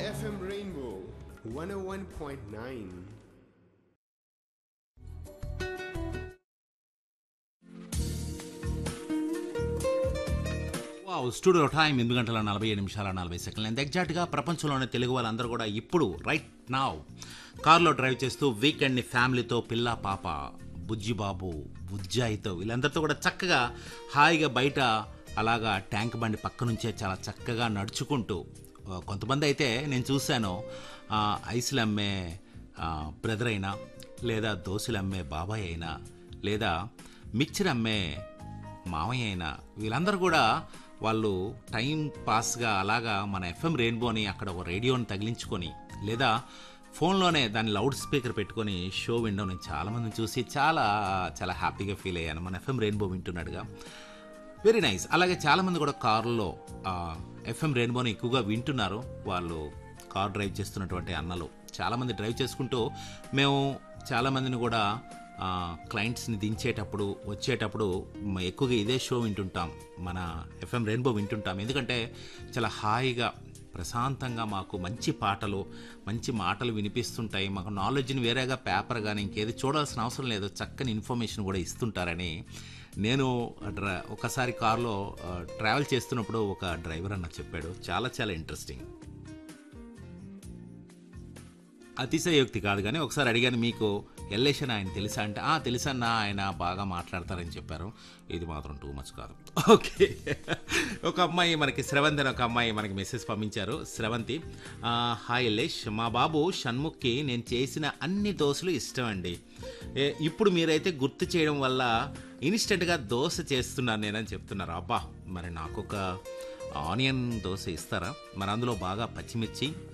FM Rainbow 101.9. Wow studio time ఎనిమిది గంటల నలభై ఏడు నిమిషాల నలభై సెకండ్లు ఎంత ఎగ్జాక్ట్గా ప్రపంచంలోని తెలుగు వాళ్ళందరూ కూడా ఇప్పుడు రైట్ నావ్ కార్లో డ్రైవ్ చేస్తూ వీకెండ్ని ఫ్యామిలీతో పిల్ల పాప బుజ్జిబాబు బుజ్జాయితో వీళ్ళందరితో కూడా చక్కగా హాయిగా బయట అలాగా ట్యాంక్ బండి పక్క నుంచే చాలా చక్కగా నడుచుకుంటూ ఆ, కొంతమంది అయితే నేను చూశాను ఆ, ఐస్లు అమ్మే బ్రదర్ అయినా లేదా దోశలు అమ్మే బాబాయ్ అయినా లేదా మిక్చర్ అమ్మే మామయ్య అయినా వీళ్ళందరూ కూడా వాళ్ళు టైం పాస్గా అలాగా మన ఎఫ్ఎం రెయిన్బోని అక్కడ ఒక రేడియోని తగిలించుకొని లేదా ఫోన్లోనే దాన్ని లౌడ్ స్పీకర్ పెట్టుకొని షో వినడం నేను చాలామందిని చూసి చాలా చాలా హ్యాపీగా ఫీల్ అయ్యాను మన ఎఫ్ఎం రెయిన్బో వింటున్నాడుగా వెరీ నైస్ అలాగే చాలామంది కూడా కారులో ఎఫ్ఎం రెయిన్బోని ఎక్కువగా వింటున్నారు వాళ్ళు కార్ డ్రైవ్ చేస్తున్నటువంటి అన్నలు చాలామంది డ్రైవ్ చేసుకుంటూ మేము చాలామందిని కూడా ఆ, క్లయింట్స్ని దించేటప్పుడు వచ్చేటప్పుడు మ- ఎక్కువగా ఇదే షో వింటుంటాం మన ఎఫ్ఎం రెయిన్బో వింటుంటాం ఎందుకంటే చాలా హాయిగా ప్రశాంతంగా మాకు మంచి పాటలు మంచి మాటలు వినిపిస్తుంటాయి మాకు నాలెడ్జ్ని వేరేగా పేపర్ కానీ ఇంకేది చూడాల్సిన అవసరం లేదు చక్కని ఇన్ఫర్మేషన్ కూడా ఇస్తుంటారని నేను డ్ర ఒకసారి కారులో ఆ, ట్రావెల్ చేస్తున్నప్పుడు ఒక డ్రైవర్ అన్న చెప్పాడు చాలా చాలా ఇంట్రెస్టింగ్ అతిశయోక్తి కాదు కానీ ఒకసారి అడిగాను మీకు ఎల్లేషన్ ఆయన తెలుసా అంటే ఆ తెలుసన్నా ఆయన బాగా మాట్లాడతారని చెప్పారు ఇది మాత్రం టూ మచ్ కాదు ఓకే ఒక అమ్మాయి మనకి స్రవంతి అని ఒక అమ్మాయి మనకి మెసేజ్ పంపించారు స్రవంతి ఆ, హాయ్ ఎల్లేష్ మా బాబు షణ్ముఖ్కి నేను చేసిన అన్ని దోశలు ఇష్టం అండి ఏ, ఇప్పుడు మీరైతే గుర్తు చేయడం వల్ల ఇన్స్టెంట్గా దోశ చేస్తున్నాను నేనని చెప్తున్నారు అబ్బా మరి నాకు ఒక ఆనియన్ దోశ ఇస్తారా మరి అందులో బాగా పచ్చిమిర్చి